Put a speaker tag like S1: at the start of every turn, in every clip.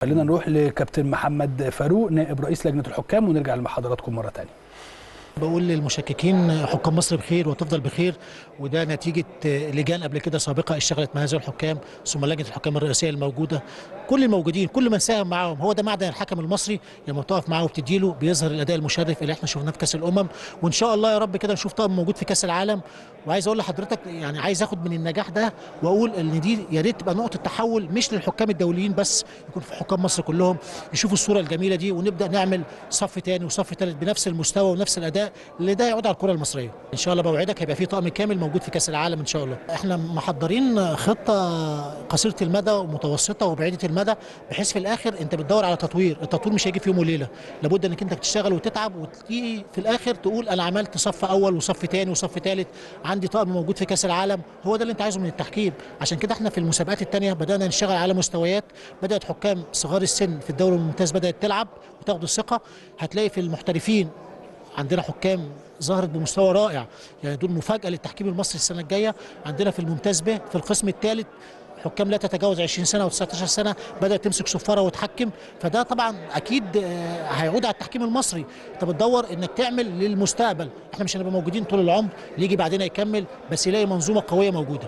S1: خلينا نروح لكابتن محمد فاروق نائب رئيس لجنه الحكام ونرجع لحضراتكم مره ثانيه
S2: بقول للمشككين حكام مصر بخير وتفضل بخير وده نتيجه لجان قبل كده سابقه اشتغلت مع هذه الحكام ثم لجنه الحكام الرئاسيه الموجوده كل الموجودين كل من ساهم معاهم هو ده معدن الحكم المصري لما بتقف معاه وبتديله بيظهر الاداء المشرف اللي احنا شفناه في كاس الامم وان شاء الله يا رب كده نشوف طقم موجود في كاس العالم وعايز اقول لحضرتك يعني عايز اخد من النجاح ده واقول ان دي يا ريت تبقى نقطه تحول مش للحكام الدوليين بس يكون في حكام مصر كلهم يشوفوا الصوره الجميله دي ونبدا نعمل صف ثاني وصف ثالث بنفس المستوى ونفس الاداء اللي ده يعود على الكره المصريه ان شاء الله بوعدك هيبقى في طقم كامل موجود في كاس العالم ان شاء الله احنا محضرين خطه قصيره المدى ومتوسطه وبعيده المدى بحيث في الاخر انت بتدور على تطوير التطوير مش هيجي في يوم وليله لابد انك انت تشتغل وتتعب وتيجي في الاخر تقول انا عملت صف اول وصف ثاني وصف ثالث عندي طقم موجود في كاس العالم هو ده اللي انت عايزه من التحكيم عشان كده احنا في المسابقات الثانيه بدانا نشتغل على مستويات بدات حكام صغار السن في الدوري الممتاز بدات تلعب وتاخد الثقه هتلاقي في المحترفين عندنا حكام ظهرت بمستوى رائع يعني دول مفاجاه للتحكيم المصري السنه الجايه عندنا في الممتاز به في القسم الثالث حكام لا تتجاوز 20 سنه و19 سنه بدات تمسك صفاره وتحكم فده طبعا اكيد هيعود على التحكيم المصري انت بتدور انك تعمل للمستقبل احنا مش هنبقى موجودين طول العمر اللي يجي بعدين يكمل بس يلاقي منظومه قويه موجوده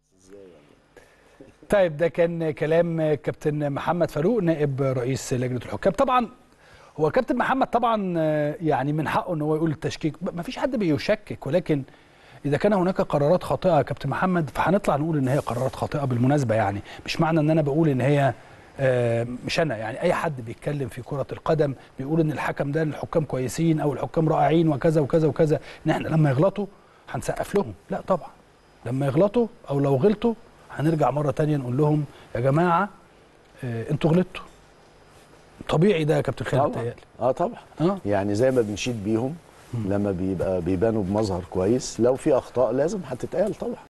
S1: طيب ده كان كلام كابتن محمد فاروق نائب رئيس لجنه الحكام طبعا هو كابتن محمد طبعا يعني من حقه ان هو يقول التشكيك ما فيش حد بيشكك ولكن اذا كان هناك قرارات خاطئه يا كابتن محمد فهنطلع نقول ان هي قرارات خاطئه بالمناسبه يعني مش معنى ان انا بقول ان هي مش انا يعني اي حد بيتكلم في كره القدم بيقول ان الحكم ده الحكام كويسين او الحكام رائعين وكذا وكذا وكذا ان احنا لما يغلطوا هنسقف لهم لا طبعا لما يغلطوا او لو غلطوا هنرجع مره تانية نقول لهم يا جماعه انتوا غلطتوا طبيعي ده يا كابتن خالد
S3: طبعا اه طبعا آه. يعني زي ما بنشيد بيهم لما بيبقى بيبانوا بمظهر كويس لو في اخطاء لازم هتتقال طبعا